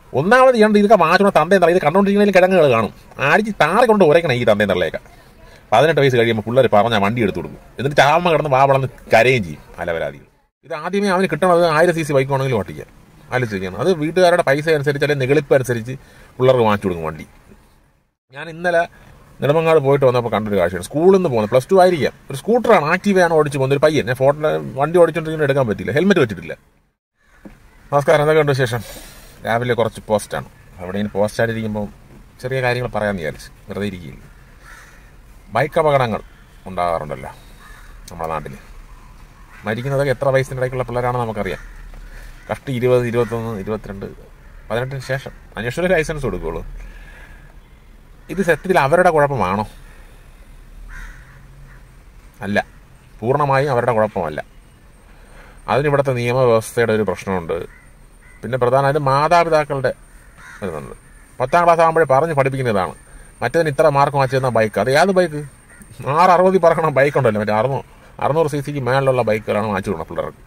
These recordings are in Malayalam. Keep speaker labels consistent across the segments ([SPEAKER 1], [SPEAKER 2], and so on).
[SPEAKER 1] ഒന്നാമത് ചെയ്യേണ്ടത് ഇതൊക്കെ മാറ്റണം തന്തയും തള്ള ഇത് കണ്ടുകൊണ്ടിരിക്കുന്നതിൽ കിഴങ്ങുകൾ കാണും അടിച്ച് താറി കൊണ്ട് ഉരയ്ക്കണം ഈ തന്തയും തള്ളയൊക്കെ പതിനെട്ട് വയസ്സ് കഴിയുമ്പോൾ പിള്ളേർ പറഞ്ഞാൽ വണ്ടി എടുത്തു കൊടുക്കും എന്നിട്ട് ചാമ കിടന്ന് വാ വളർന്ന് കരയും ചെയ്യും അലവരാതികൾ ഇത് ആദ്യമേ അവന് കിട്ടണത് ആയിരം സി സി ബൈക്ക് ആണെങ്കിൽ ഓട്ടിക്കുക ആലോചിക്കണം അത് വീട്ടുകാരുടെ പൈസ അനുസരിച്ച് അല്ലെങ്കിൽ നികളിപ്പ് അനുസരിച്ച് പിള്ളേർക്ക് വാങ്ങിച്ചു കൊടുക്കും വണ്ടി ഞാൻ ഇന്നലെ നെടുമങ്ങാട് പോയിട്ട് വന്നപ്പോൾ കണ്ടൊരു കാഴ്ചയാണ് സ്കൂളിൽ നിന്ന് പോകുന്നത് പ്ലസ് ടു ആയിരിക്കാം ഒരു സ്കൂട്ടറാണ് ആക്റ്റീവയാണ് ഓടിച്ച് പോകുന്നത് ഒരു പയ്യൻ ഞാൻ ഫോട്ടോ വണ്ടി ഓടിച്ചുകൊണ്ടിരിക്കുന്നത് എടുക്കാൻ പറ്റില്ല ഹെൽമെറ്റ് വെച്ചിട്ടില്ല നമസ്കാരം എന്തൊക്കെയുണ്ട് വിശേഷം രാവിലെ കുറച്ച് പോസ്റ്റാണ് അവിടെ ഇങ്ങനെ പോസ്റ്റ് ആയിട്ടിരിക്കുമ്പോൾ ചെറിയ കാര്യങ്ങൾ പറയാമെന്ന് വിചാരിച്ച് വെറുതെ ഇരിക്കുകയില്ല ബൈക്ക് അപകടങ്ങൾ ഉണ്ടാകാറുണ്ടല്ലോ നമ്മുടെ നാട്ടിൽ മരിക്കുന്നതൊക്കെ എത്ര വയസ്സിൻ്റെ ഇടയ്ക്കുള്ള പിള്ളേരാണെന്ന് നമുക്കറിയാം കഷ്ടി ഇരുപത് ഇരുപത്തൊന്ന് ഇരുപത്തിരണ്ട് പതിനെട്ടിന് ശേഷം അന്വേഷണ ലൈസൻസ് കൊടുക്കുകയുള്ളൂ ഇത് സത്യത്തിൽ അവരുടെ കുഴപ്പമാണോ അല്ല പൂർണ്ണമായും അവരുടെ കുഴപ്പമല്ല അതിനിവിടുത്തെ നിയമവ്യവസ്ഥയുടെ ഒരു പ്രശ്നമുണ്ട് പിന്നെ പ്രധാനമായിട്ടും മാതാപിതാക്കളുടെ വരുന്നുണ്ട് പത്താം ക്ലാസ് ആകുമ്പോഴേ പറഞ്ഞ് പഠിപ്പിക്കുന്നതാണ് മറ്റേതിന് ഇത്ര മാർക്ക് വാങ്ങിച്ചിരുന്ന ബൈക്ക് അത് ഏത് ബൈക്ക് ആറ് അറുപതിൽ പറക്കണ ബൈക്ക് ഉണ്ടല്ലോ മറ്റേ അറുന്നൂറ് അറുന്നൂറ് സി സിക്ക് മേളിലുള്ള ബൈക്കുകളാണ് വാങ്ങിച്ചു കൊടുക്കുന്നത് പിള്ളേർക്ക്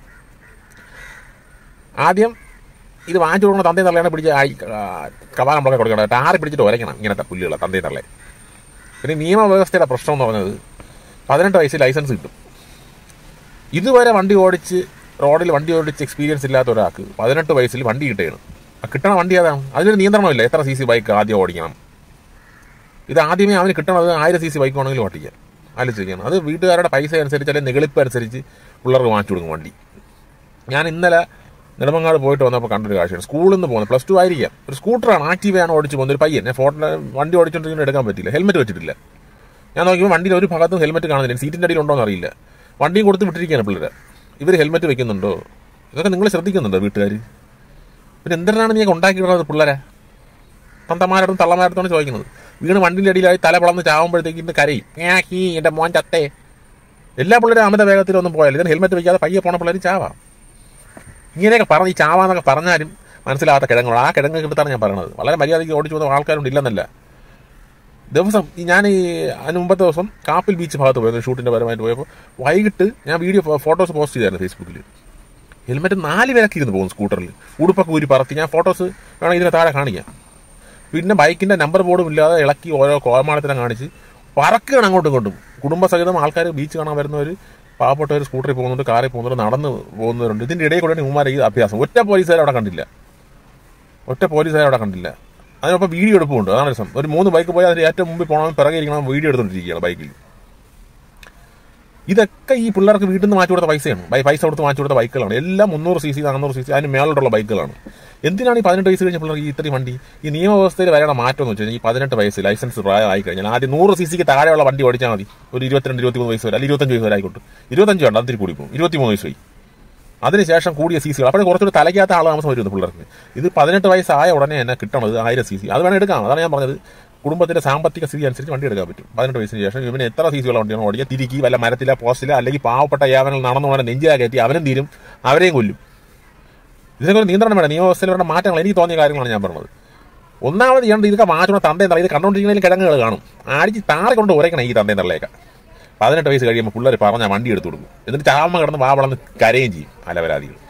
[SPEAKER 1] ആദ്യം ഇത് വാങ്ങിച്ചു കൊടുക്കുന്ന തന്തയും തള്ളയാണ് പിടിച്ച് ആയി കവാലം മുളകെ കൊടുക്കണം ടാറി പിടിച്ചിട്ട് ഉരയ്ക്കണം ഇങ്ങനത്തെ പുല്ലുകൾ തന്തയും തള്ളയെ പിന്നെ നിയമവ്യവസ്ഥയുടെ പ്രശ്നം എന്ന് പറഞ്ഞത് പതിനെട്ട് വയസ്സിൽ ലൈസൻസ് കിട്ടും ഇതുവരെ വണ്ടി ഓടിച്ച് റോഡിൽ വണ്ടി ഓടിച്ച് എക്സ്പീരിയൻസ് ഇല്ലാത്ത ഒരാൾക്ക് പതിനെട്ട് വയസ്സിൽ വണ്ടി കിട്ടുകയാണ് ആ കിട്ടണ വണ്ടി ഏതാണ് അതിനൊരു നിയന്ത്രണമില്ല എത്ര സി സി ബൈക്ക് ആദ്യം ഓടിക്കണം ഇത് ആദ്യമേ അവന് കിട്ടണത് ആയിരം സി സി ബൈക്ക് ആണെങ്കിലും ഓട്ടിക്കാം ആലോചിക്കണം അത് വീട്ടുകാരുടെ പൈസ അനുസരിച്ച് അല്ലെങ്കിൽ നികളിപ്പ് അനുസരിച്ച് പിള്ളേർക്ക് വാങ്ങിച്ചു കൊടുക്കും വണ്ടി ഞാൻ ഇന്നലെ നെടുമങ്ങാട് പോയിട്ട് വന്നപ്പോൾ കണ്ടൊരു കാഴ്ചയാണ് സ്കൂളിൽ നിന്ന് പോകുന്നത് പ്ലസ് ടു ആയിരിക്കാം ഒരു സ്കൂട്ടറാണ് ആക്റ്റീവയാണ് ഓടിച്ച് പോകുന്നത് ഒരു പയ്യൻ ഞാൻ ഫോട്ടോ വണ്ടി ഓടിച്ചുകൊണ്ടിരിക്കുന്നത് എടുക്കാൻ പറ്റില്ല ഹെൽമെറ്റ് വെച്ചിട്ടില്ല ഞാൻ നോക്കിയപ്പോൾ വണ്ടിയിൽ ഒരു ഭാഗത്തും ഹെൽമെറ്റ് കാണുന്നില്ല സീറ്റിൻ്റെ അടിയിൽ ഉണ്ടോ എന്നറിയില്ല വണ്ടിയും കൊടുത്ത് വിട്ടിരിക്കുകയാണ് പിള്ളേർ ഇവർ ഹെൽമെറ്റ് വെക്കുന്നുണ്ടോ ഇതൊക്കെ നിങ്ങൾ ശ്രദ്ധിക്കുന്നുണ്ടോ വീട്ടുകാർ പിന്നെ എന്തിനാണ് നീ ഉണ്ടാക്കിയിട്ടുള്ളത് പിള്ളേരെ തന്തമാരടും തള്ളമാരടുത്താണ് ചോദിക്കുന്നത് വീണ് വണ്ടിൻ്റെ അടിയിലായി തല വളർന്ന് ചാവുമ്പോഴത്തേക്ക് ഇന്ന് കരയും ഏ ഹീ എൻ്റെ മോൻ ചത്തേ എല്ലാ പിള്ളേരും അമിത വേഗത്തിലൊന്നും പോയാലും ഇതിന് ഹെൽമെറ്റ് വെക്കാതെ പയ്യെ പോണ പിള്ളേർ ചാവാം ഇങ്ങനെയൊക്കെ പറഞ്ഞ് ഈ ചാവാന്നൊക്കെ പറഞ്ഞാലും മനസ്സിലാകാത്ത കിഴങ്ങുകൾ ആ കിഴങ്ങ് കിട്ടാണ് ഞാൻ പറയുന്നത് വളരെ മര്യാദയ്ക്ക് ഓടിച്ചു പോകുന്ന ആൾക്കാരുണ്ട് ഇല്ലെന്നല്ല ദിവസം ഈ ഞാൻ ഈ അതിന് മുമ്പത്തെ ദിവസം കാപ്പിൽ ബീച്ച് ഭാഗത്ത് പോയത് ഷൂട്ടിൻ്റെ പരമായിട്ട് പോയപ്പോൾ വൈകിട്ട് ഞാൻ വീഡിയോ ഫോട്ടോസ് പോസ്റ്റ് ചെയ്തായിരുന്നു ഫേസ്ബുക്കിൽ ഹെൽമെറ്റ് നാല് പേരൊക്കെ ഇരുന്ന് പോകും സ്കൂട്ടറിൽ ഉടുപ്പൊക്കെ ഊരി പറത്തി ഞാൻ ഫോട്ടോസ് വേണമെങ്കിൽ ഇതിനെ താഴെ കാണിക്കാം പിന്നെ ബൈക്കിൻ്റെ നമ്പർ ബോർഡും ഇല്ലാതെ ഇളക്കി ഓരോ കോമാളത്തിനെ കാണിച്ച് പറക്കുകയാണ് അങ്ങോട്ടും ഇങ്ങോട്ടും കുടുംബസഹിതം ആൾക്കാർ ബീച്ച് കാണാൻ വരുന്നവർ പാവപ്പെട്ടവർ സ്കൂട്ടറിൽ പോകുന്നുണ്ട് കാറിൽ പോകുന്നുണ്ട് നടന്ന് പോകുന്നവരുണ്ട് ഇതിൻ്റെ ഇടയിൽ കൂടെ ഉമ്മാരെ ഈ അഭ്യാസം ഒറ്റ പോലീസുകാർ അവിടെ കണ്ടില്ല ഒറ്റ പോലീസുകാർ അവിടെ കണ്ടില്ല അതിനൊപ്പം വീഡിയോ എടുപ്പുണ്ട് അതാണ് രസം ഒരു മൂന്ന് ബൈക്ക് പോയാൽ അതിന് ഏറ്റവും മുമ്പിൽ പോകണം പിറകെ ഇരിക്കണം വീഡിയോ എടുത്തുകൊണ്ടിരിക്കുകയാണ് ബൈക്കിൽ ഇതൊക്കെ ഈ പിള്ളേർക്ക് വീട്ടിൽ നിന്ന് മാറ്റി കൊടുത്ത പൈസയാണ് ബൈ പൈസ കൊടുത്ത് മാറ്റി കൊടുത്ത ബൈക്കുകളാണ് എല്ലാം മുന്നൂറ് സി സി നാനൂറ് സി സി അതിന് മേലോട്ടുള്ള ബൈക്കുകളാണ് എന്തിനാണ് ഈ പതിനെട്ട് വയസ്സ് കഴിഞ്ഞ പിള്ളേർക്ക് ഈ ഇത്രയും വണ്ടി ഈ നിയമവ്യവസ്ഥയിൽ വരേണ്ട മാറ്റം എന്ന് വെച്ച് കഴിഞ്ഞാൽ ഈ പതിനെട്ട് വയസ്സ് ലൈസൻസ് പ്രായമായി കഴിഞ്ഞാൽ ആദ്യം നൂറ് സി സിക്ക് താഴെയുള്ള വണ്ടി ഓടിച്ചാൽ മതി ഒരു ഇരുപത്തിരണ്ട് ഇരുപത്തിമൂന്ന് വയസ്സ് വരെ അല്ലെങ്കിൽ ഇരുപത്തഞ്ച് വയസ്സ് വരെ ആയിക്കോട്ടെ ഇരുപത്തഞ്ച് വേണ്ട അതിരി കൂടി പോകും ഇരുപത്തിമൂന്ന് വയസ്സ് വഴി അതിനുശേഷം കൂടിയ സി സികൾ അപ്പോൾ കുറച്ചുകൂടി തലയ്ക്കാത്ത ആൾ താമസം വരുന്നത് പിള്ളേർക്ക് ഇത് പതിനെട്ട് വയസ്സായ ഉടനെ തന്നെ കിട്ടണത് ആയിരം സി സി അത് വേണം എടുക്കാം അതാണ് ഞാൻ പറഞ്ഞത് കുടുംബത്തിന്റെ സാമ്പത്തിക സ്ഥിതി അനുസരിച്ച് വണ്ടി എടുക്കാൻ പറ്റും പതിനെട്ട് വയസ്സിന് ശേഷം ഇവന് എത്ര സി സിയുള്ള വണ്ടിയാണ് ഓടിക്കുക തിരിക്കി വല്ല മരത്തില പോസ്റ്റില അല്ലെങ്കിൽ പാവപ്പെട്ട യാവനൽ നടന്നുകൊണ്ട് നെഞ്ചിലാ കയറ്റി അവനും തീരും അവരെയും കൊല്ലും ഇതിനൊക്കെ ഒരു നിയന്ത്രണം വേണം നിയമവ്യവസ്ഥയിൽ വേണ്ട മാറ്റങ്ങൾ എനിക്ക് തോന്നിയ കാര്യങ്ങളാണ് ഞാൻ പറഞ്ഞത് ഒന്നാമത് ചെയ്യേണ്ടത് ഇതൊക്കെ മാറ്റണം തന്തയും തള്ള ഇത് കണ്ടുകൊണ്ടിരിക്കുന്നതിൽ കിഴങ്ങുകൾ കാണും അടിച്ച് താറി കൊണ്ട് ഉരയ്ക്കണം ഈ തന്തയും തള്ളയൊക്കെ പതിനെട്ട് വയസ്സ് കഴിയുമ്പോൾ പിള്ളേർ പറഞ്ഞാൽ വണ്ടി എടുത്തു കൊടുക്കും എന്നിട്ട് ചാമ കിടന്ന് വാ വളർന്ന് കരയും ചെയ്യും അലവരാതികൾ